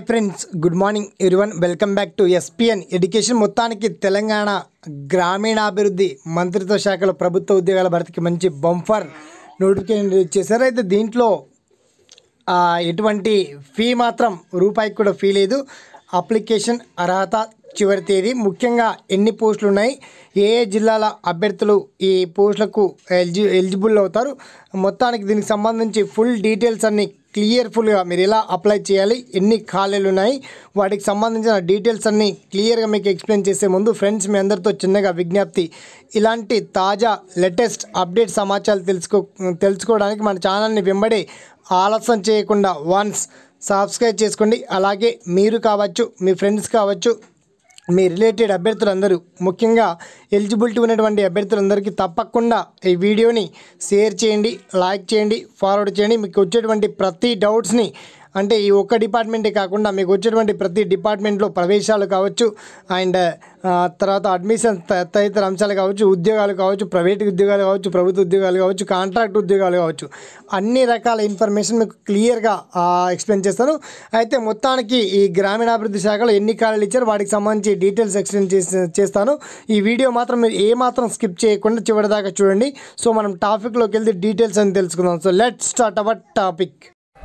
friends good morning everyone welcome back to ESPN education మొత్తానికి తెలంగాణ గ్రామీణాభివృద్ధి మంత్రిత్వ శాఖలో ప్రభుత్వ ఉద్యోగాల భర్తీకి మంచి బంఫర్ నోటిఫికేషన్ రిలీజ్ చేశారు అయితే దీంట్లో ఆ, ఎటువంటి ఫీ మాత్రం రూపాయికి కూడా ఫీ లేదు అప్లికేషన్ అర్హత చివరి తేదీ ముఖ్యంగా ఎన్ని పోస్టులు ఉన్నాయి ఏ ఏ జిల్లాల అభ్యర్థులు ఈ పోస్టులకు ఎలిజి ఎలిజిబుల్ అవుతారు మొత్తానికి దీనికి సంబంధించి ఫుల్ డీటెయిల్స్ అన్ని క్లియర్ఫుల్గా మీరు ఎలా అప్లై చేయాలి ఎన్ని ఖాళీలు ఉన్నాయి వాటికి సంబంధించిన డీటెయిల్స్ అన్ని క్లియర్గా మీకు ఎక్స్ప్లెయిన్ చేసే ముందు ఫ్రెండ్స్ మీ అందరితో చిన్నగా విజ్ఞప్తి ఇలాంటి తాజా లేటెస్ట్ అప్డేట్ సమాచారాలు తెలుసుకో తెలుసుకోవడానికి మన ఛానల్ని వెంబడి ఆలస్యం చేయకుండా వన్స్ సబ్స్క్రైబ్ చేసుకోండి అలాగే మీరు కావచ్చు మీ ఫ్రెండ్స్ కావచ్చు మీ రిలేటెడ్ అభ్యర్థులందరూ ముఖ్యంగా ఎలిజిబిలిటీ ఉన్నటువంటి అభ్యర్థులందరికీ తప్పకుండా ఈ వీడియోని షేర్ చేయండి లైక్ చేయండి ఫార్వర్డ్ చేయండి మీకు వచ్చేటువంటి ప్రతి డౌట్స్ని అంటే ఈ ఒక్క డిపార్ట్మెంటే కాకుండా మీకు వచ్చేటువంటి ప్రతి డిపార్ట్మెంట్లో ప్రవేశాలు కావచ్చు అండ్ ఆ, తర్వాత అడ్మిషన్ త- తదితర అంశాలు కావచ్చు ఉద్యోగాలు కావచ్చు ప్రైవేట్ ఉద్యోగాలు కావచ్చు ప్రభుత్వ ఉద్యోగాలు కావచ్చు కాంట్రాక్ట్ ఉద్యోగాలు కావచ్చు అన్ని రకాల ఇన్ఫర్మేషన్ మీకు క్లియర్గా ఎక్స్ప్లెయిన్ చేస్తాను అయితే మొత్తానికి ఈ గ్రామీణాభివృద్ధి శాఖలో ఎన్ని ఖాళీలు ఇచ్చారు వాటికి సంబంధించి డీటెయిల్స్ ఎక్స్ప్లెయిన్ చేసి చేస్తాను ఈ వీడియో మాత్రం మీరు ఏ మాత్రం స్కిప్ చేయకుండా చివరిదాకా చూడండి సో మనం టాపిక్లోకి వెళ్తే డీటెయిల్స్ అని తెలుసుకుందాం so let start our topic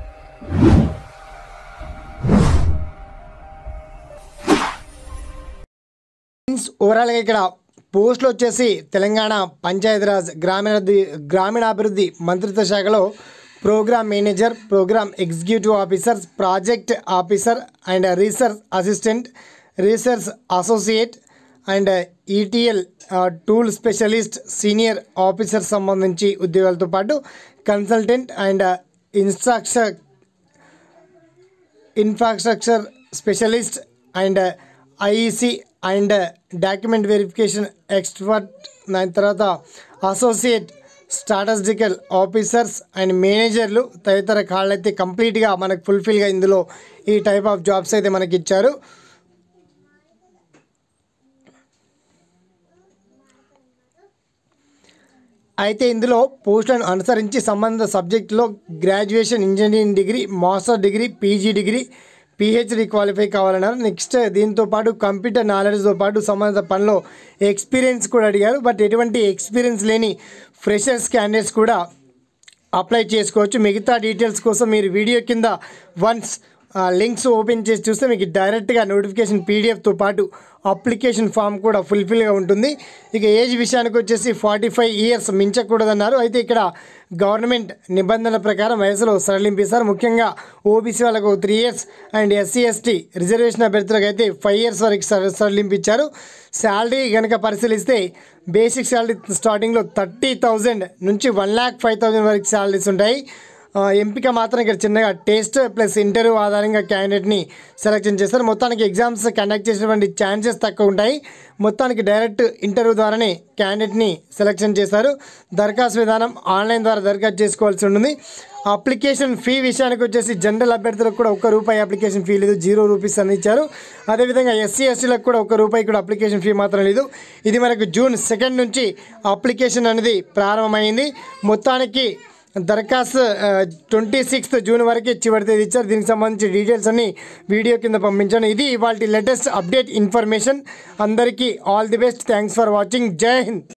means ఓవరాల్గా ఇక్కడ పోస్టులు వచ్చేసి తెలంగాణ పంచాయతీరాజ్ గ్రామీణాభివృద్ధి గ్రామీణాభివృద్ధి మంత్రిత్వ శాఖలో programme manager programme executive officer project officer and research assistant research associate and ETL tool specialist senior officer సంబంధించి ఉద్యోగాలతో పాటు consultant and instruction infrastructure specialist and IEC and document verification expert దాని తర్వాత అసోసియేట్ స్ట్రాటజికల్ ఆఫీసర్స్ అండ్ మేనేజర్లు తదితర కాళ్ళు అయితే కంప్లీట్గా మనకు ఫుల్ఫిల్గా ఇందులో ఈ టైప్ ఆఫ్ జాబ్స్ అయితే మనకి ఇచ్చారు అయితే ఇందులో పోస్టులను అనుసరించి సంబంధిత సబ్జెక్టులో graduation engineering degree master degree PG degree PhD qualify కావాలన్నారు నెక్స్ట్ దీంతో పాటు కంప్యూటర్ నాలెడ్జ్తో పాటు సంబంధిత పనిలో ఎక్స్పీరియన్స్ కూడా అడిగారు బట్ ఎటువంటి ఎక్స్పీరియన్స్ లేని ఫ్రెషర్స్ క్యాండిడేట్స్ కూడా అప్లై చేసుకోవచ్చు మిగతా డీటెయిల్స్ కోసం మీరు వీడియో కింద వన్స్ లింక్స్ ఓపెన్ చేసి చూస్తే మీకు డైరెక్ట్గా నోటిఫికేషన్ పీడిఎఫ్తో పాటు అప్లికేషన్ ఫామ్ కూడా ఫుల్ఫిల్గా ఉంటుంది ఇక ఏజ్ విషయానికి వచ్చేసి ఫార్టీ ఫైవ్ ఇయర్స్ మించకూడదన్నారు అయితే ఇక్కడ గవర్నమెంట్ నిబంధనల ప్రకారం వయసులో సడలింపిస్తారు ముఖ్యంగా ఓబీసీ వాళ్ళకు three years and SC ST reservation అభ్యర్థులకు అయితే ఫైవ్ ఇయర్స్ వరకు సడ- సడలింపించారు శాలరీ కనుక పరిశీలిస్తే బేసిక్ శాలరీ స్టార్టింగ్లో థర్టీ థౌజండ్ నుంచి వన్ ల్యాక్ ఫైవ్ థౌజండ్ వరకు శాలరీస్ ఉంటాయి ఆ, ఎంపిక మాత్రం ఇక్కడ చిన్నగా టెస్ట్ ప్లస్ ఇంటర్వ్యూ ఆధారంగా క్యాండిడేట్ని సెలెక్షన్ చేస్తారు మొత్తానికి ఎగ్జామ్స్ కండక్ట్ చేసినటువంటి ఛాన్సెస్ తక్కువ ఉంటాయి మొత్తానికి డైరెక్ట్ ఇంటర్వ్యూ ద్వారానే క్యాండిడేట్ని సెలెక్షన్ చేస్తారు దరఖాస్తు విధానం ఆన్లైన్ ద్వారా దరఖాస్తు చేసుకోవాల్సి ఉంటుంది అప్లికేషన్ ఫీ విషయానికి వచ్చేసి జనరల్ అభ్యర్థులకు కూడా ఒక్క రూపాయి అప్లికేషన్ ఫీ లేదు జీరో రూపీస్ అని ఇచ్చారు అదేవిధంగా ఎస్సీ ఎస్టీలకు కూడా ఒక రూపాయి కూడా అప్లికేషన్ ఫీ మాత్రం లేదు ఇది మనకు జూన్ సెకండ్ నుంచి అప్లికేషన్ అనేది ప్రారంభమైంది మొత్తానికి దరఖాస్తు ట్వంటీ సిక్స్త్ జూన్ వరకు చివరి తేదీ ఇచ్చారు దీనికి సంబంధించి డీటెయిల్స్ అన్ని వీడియో కింద పంపించాను ఇది ఇవాళ లేటెస్ట్ అప్డేట్ ఇన్ఫర్మేషన్ అందరికీ all the best thanks for watching జై హింద్